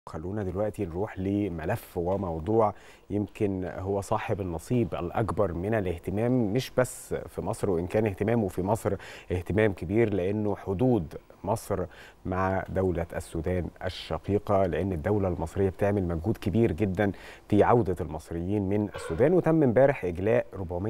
خلونا دلوقتي نروح لملف وموضوع يمكن هو صاحب النصيب الأكبر من الاهتمام مش بس في مصر وإن كان اهتمامه في مصر اهتمام كبير لأنه حدود مصر مع دولة السودان الشقيقة لأن الدولة المصرية بتعمل مجهود كبير جدا في عودة المصريين من السودان وتم امبارح إجلاء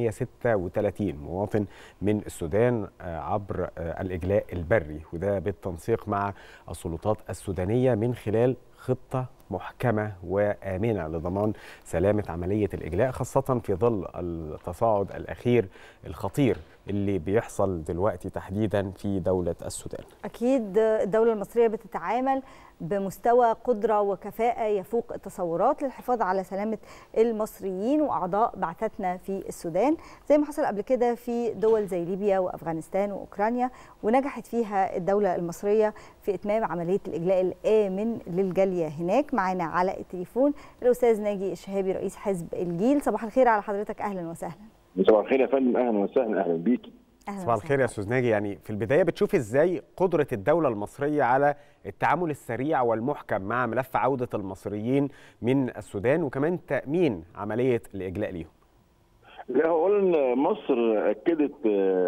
436 مواطن من السودان عبر الإجلاء البري وده بالتنسيق مع السلطات السودانية من خلال خطة محكمة وآمنة لضمان سلامة عملية الإجلاء خاصة في ظل التصاعد الأخير الخطير اللي بيحصل دلوقتي تحديدا في دولة السودان أكيد الدولة المصرية بتتعامل بمستوى قدرة وكفاءة يفوق التصورات للحفاظ على سلامة المصريين وأعضاء بعثتنا في السودان زي ما حصل قبل كده في دول زي ليبيا وأفغانستان وأوكرانيا ونجحت فيها الدولة المصرية في إتمام عملية الإجلاء الآمن للجالية هناك معانا على التليفون الأستاذ ناجي الشهابي رئيس حزب الجيل صباح الخير على حضرتك أهلا وسهلا صباح الخير يا فندم أهلا وسهلا أهلا بيكي صباح الخير يا استاذ ناجي يعني في البدايه بتشوف ازاي قدره الدوله المصريه على التعامل السريع والمحكم مع ملف عوده المصريين من السودان وكمان تامين عمليه الاجلاء ليهم لا اولا مصر اكدت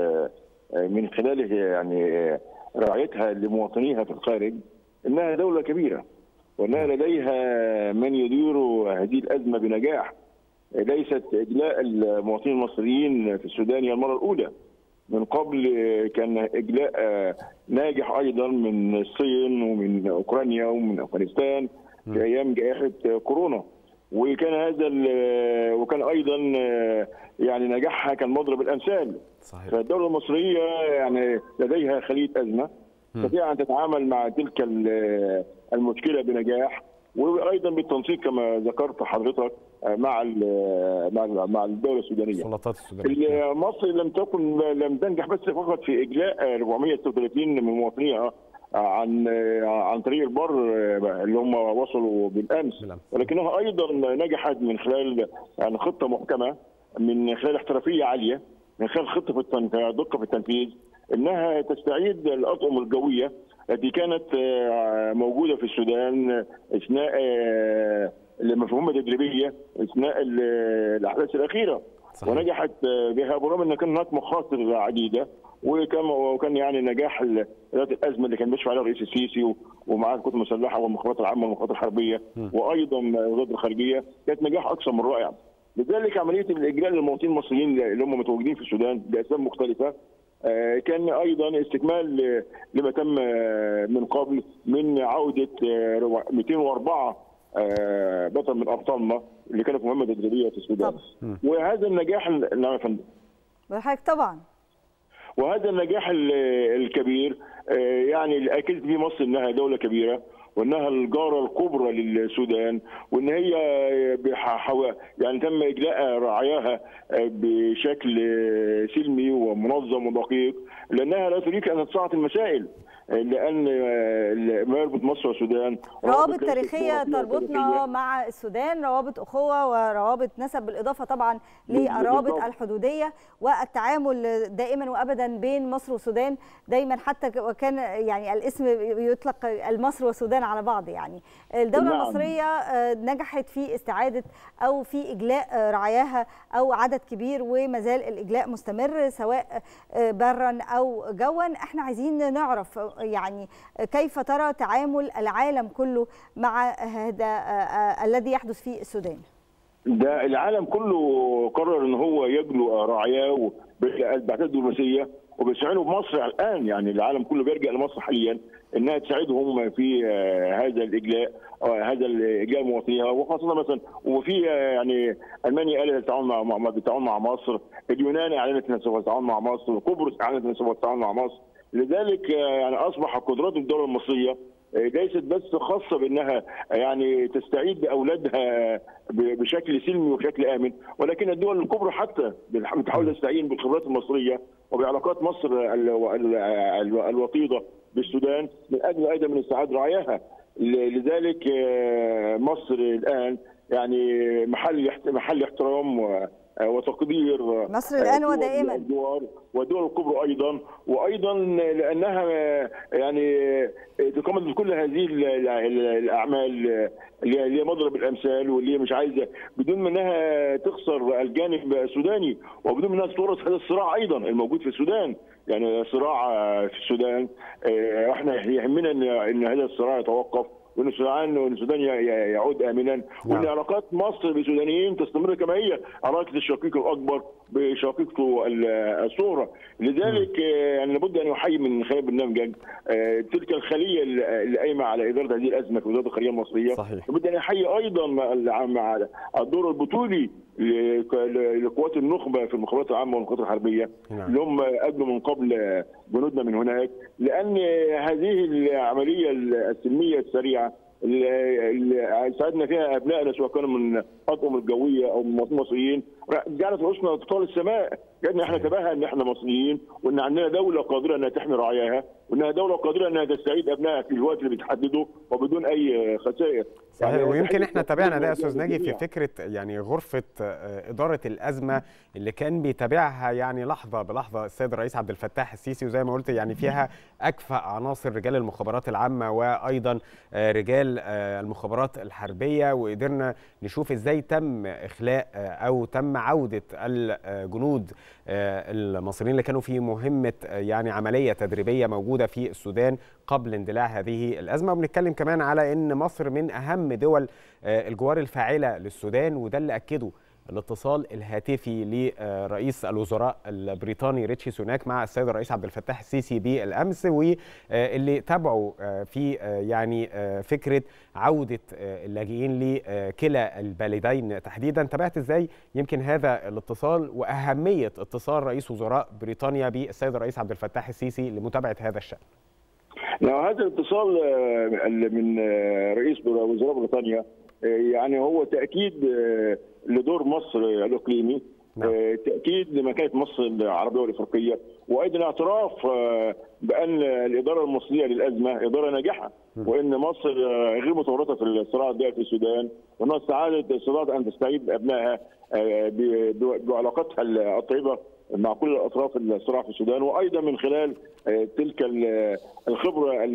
من خلال يعني رعايتها لمواطنيها في الخارج انها دوله كبيره وانها لديها من يدير هذه الازمه بنجاح ليست اجلاء المواطنين المصريين في السودان هي المره الاولى من قبل كان اجلاء ناجح ايضا من الصين ومن اوكرانيا ومن افغانستان في ايام جائحه كورونا وكان هذا وكان ايضا يعني نجاحها كان مضرب الامثال صحيح. فالدوله المصريه يعني لديها خليه ازمه تستطيع ان تتعامل مع تلك المشكله بنجاح وايضا بالتنسيق كما ذكرت حضرتك مع مع مع الدوله السودانيه. السلطات السودانيه. مصر لم تكن لم تنجح بس فقط في اجلاء 436 من مواطنيها عن عن طريق البر اللي هم وصلوا بالامس ولكنها ايضا نجحت من خلال يعني خطه محكمه من خلال احترافيه عاليه من خلال خطه في دقه في التنفيذ انها تستعيد الاطقم الجويه التي كانت موجوده في السودان اثناء المفهومه التدريبيه اثناء الاحداث الاخيره صحيح. ونجحت بها برغم ان كان هناك مخاطر عديده وكان وكان يعني نجاح ذات الازمه اللي كان بيشفع عليها الرئيس السيسي ومعاه القوات المسلحه والمخابرات العامه والمخابرات الحربيه م. وايضا وزاره الخارجيه كانت نجاح اكثر من رائع. لذلك عمليه الاجلاء للمواطنين المصريين اللي هم متواجدين في السودان باسباب مختلفه كان ايضا استكمال لما تم من قبل من عوده 204 بطل من ابطالنا اللي كانوا في مهمه تدريبيه في السودان وهذا النجاح نعم يا فندم حضرتك طبعا وهذا النجاح الكبير يعني اللي اكدت به مصر انها دوله كبيره وانها الجاره الكبرى للسودان وان هي يعني تم اجلاء رعاياها بشكل سلمي ومنظم ودقيق لانها لا تريد ان تتصاعد المسائل لان ما يربط مصر والسودان روابط تاريخيه تربطنا مع السودان روابط اخوه وروابط نسب بالاضافه طبعا للروابط الحدوديه والتعامل دائما وابدا بين مصر والسودان دايما حتى وكان يعني الاسم يطلق المصر والسودان على بعض يعني الدوله نعم. المصريه نجحت في استعاده او في اجلاء رعاياها او عدد كبير وما زال الاجلاء مستمر سواء برا او جوا احنا عايزين نعرف يعني كيف ترى تعامل العالم كله مع هذا الذي يحدث في السودان ده العالم كله قرر ان هو يجلو رعاياه بالبعثات الدبلوماسيه وبيستعينوا بمصر الان يعني العالم كله بيرجع لمصر حاليا انها تساعدهم في هذا الاجلاء هذا الاجلاء مواطنيها وخاصه مثلا وفي يعني المانيا قالت التعاون مع بالتعاون مع مصر اليونان اعلنت انها سوف تتعاون مع مصر قبرص اعلنت انها سوف تتعاون مع مصر لذلك يعني اصبح قدرات الدوله المصريه ليست بس خاصه بانها يعني تستعيد باولادها بشكل سلمي وبشكل امن ولكن الدول الكبرى حتى بتحاول تستعين بالخبرات المصريه وبعلاقات مصر الوطيده بالسودان من اجل ايضا من استعاد رعاياها لذلك مصر الان يعني محل محل احترام وتقدير مصر الان ودائما الدول والدول الكبرى ايضا وايضا لانها يعني تقوم بكل هذه الاعمال اللي هي مضرب الامثال واللي مش عايزه بدون منها تخسر الجانب السوداني وبدون منها تورط هذا الصراع ايضا الموجود في السودان يعني صراع في السودان احنا يهمنا ان ان هذا الصراع يتوقف وان السودان وان السودان يعود امنا وان علاقات مصر بالسودانيين تستمر كما هي علاقه الشقيق الاكبر بشقيقته الصغرى لذلك يعني لابد ان يحيي من خلال برنامجك تلك الخليه اللي قايمه على اداره هذه الازمه في وزاره الخارجيه المصريه صحيح. لابد ان يحيي ايضا مع الدور البطولي لقوات النخبه في المخابرات العامه والمخابرات الحربيه نعم. اللي هم قبلوا من قبل جنودنا من هناك لان هذه العمليه السلميه السريعه اللي ساعدنا فيها ابنائنا سواء كانوا من اطقم الجويه او من مصريين جعلت رؤوسنا تطال السماء جعلنا احنا تباهى ان احنا مصريين وان عندنا دوله قادره انها تحمي رعاياها وانها دوله قادره انها تستعيد ابنائها في الوقت اللي بتحدده وبدون اي خسائر صحيح يعني ويمكن احنا تابعنا ده يا استاذ ناجي في فكره يعني غرفه اداره الازمه اللي كان بيتابعها يعني لحظه بلحظه السيد الرئيس عبد الفتاح السيسي وزي ما قلت يعني فيها اكفأ عناصر رجال المخابرات العامه وايضا رجال المخابرات الحربيه وقدرنا نشوف ازاي تم اخلاء او تم عوده الجنود المصريين اللي كانوا في مهمه يعني عمليه تدريبيه موجوده في السودان قبل اندلاع هذه الازمه وبنتكلم كمان على ان مصر من اهم دول الجوار الفاعله للسودان وده اللي اكده الاتصال الهاتفي لرئيس الوزراء البريطاني ريتشي سوناك مع السيد الرئيس عبد الفتاح السيسي بالامس واللي تابعوا في يعني فكره عوده اللاجئين لكلا البلدين تحديدا تابعت ازاي يمكن هذا الاتصال واهميه اتصال رئيس وزراء بريطانيا بالسيد الرئيس عبد الفتاح السيسي لمتابعه هذا الشان لو هذا الاتصال من رئيس وزراء بريطانيا يعني هو تاكيد لدور مصر الاقليمي نعم. تاكيد لمكانه مصر العربيه والافريقيه وايضا اعتراف بان الاداره المصريه للازمه اداره ناجحه وان مصر غير متورطه في الصراع الدائري في السودان وانها استعادت استطاعت ان تستعيد ابنائها بعلاقتها الطيبه مع كل اطراف الصراع في السودان وايضا من خلال تلك الخبره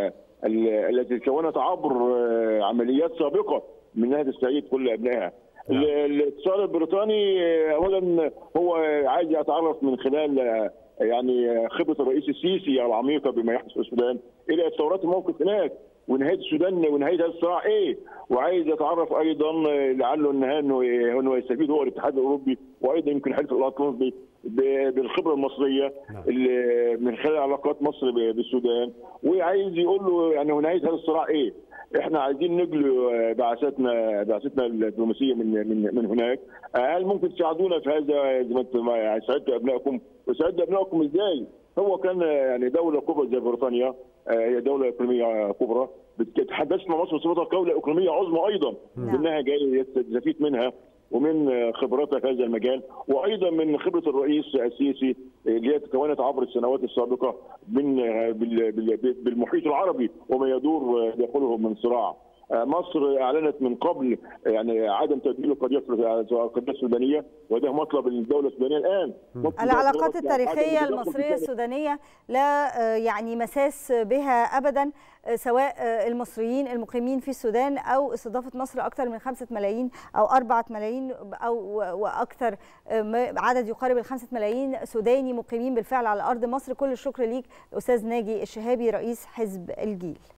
التي تكونت عبر عمليات سابقه من انها تستعيد كل ابنائها. الاتصال البريطاني اولا هو عايز يتعرف من خلال يعني خبره الرئيس السيسي العميقه بما يحدث في السودان الى تطورات الموقف هناك ونهايه السودان ونهايه هذا الصراع ايه وعايز يتعرف ايضا لعله النهايه انه انه يستفيد هو الاتحاد الاوروبي وايضا يمكن حلف الاطلنطي بالخبره المصريه اللي من خلال علاقات مصر بالسودان وعايز يقول له يعني نهايه هذا الصراع ايه احنا عايزين نجلو بعثاتنا بعثتنا الدبلوماسيه من من من هناك هل ممكن تساعدونا في هذا زي ما انتم ساعدتوا ابنائكم وساعدتوا ابنائكم ازاي؟ هو كان يعني دوله كبرى زي بريطانيا هي دوله اقليميه كبرى بتتحدث مع مصر بصفتها دوله اقليميه عظمى ايضا انها جايه يستفيد منها ومن خبرتها في هذا المجال وايضا من خبره الرئيس السيسي اللي هي تكونت عبر السنوات السابقه من بالمحيط العربي وما يدور داخله من صراع. مصر اعلنت من قبل يعني عدم تبديل القضيه القضيه السودانيه وده مطلب الدوله السودانيه الان العلاقات التاريخيه المصريه السودانيه لا يعني مساس بها ابدا سواء المصريين المقيمين في السودان او استضافه مصر اكثر من خمسة ملايين او أربعة ملايين او واكثر عدد يقارب الخمسة ملايين سوداني مقيمين بالفعل على ارض مصر كل الشكر ليك استاذ ناجي الشهابي رئيس حزب الجيل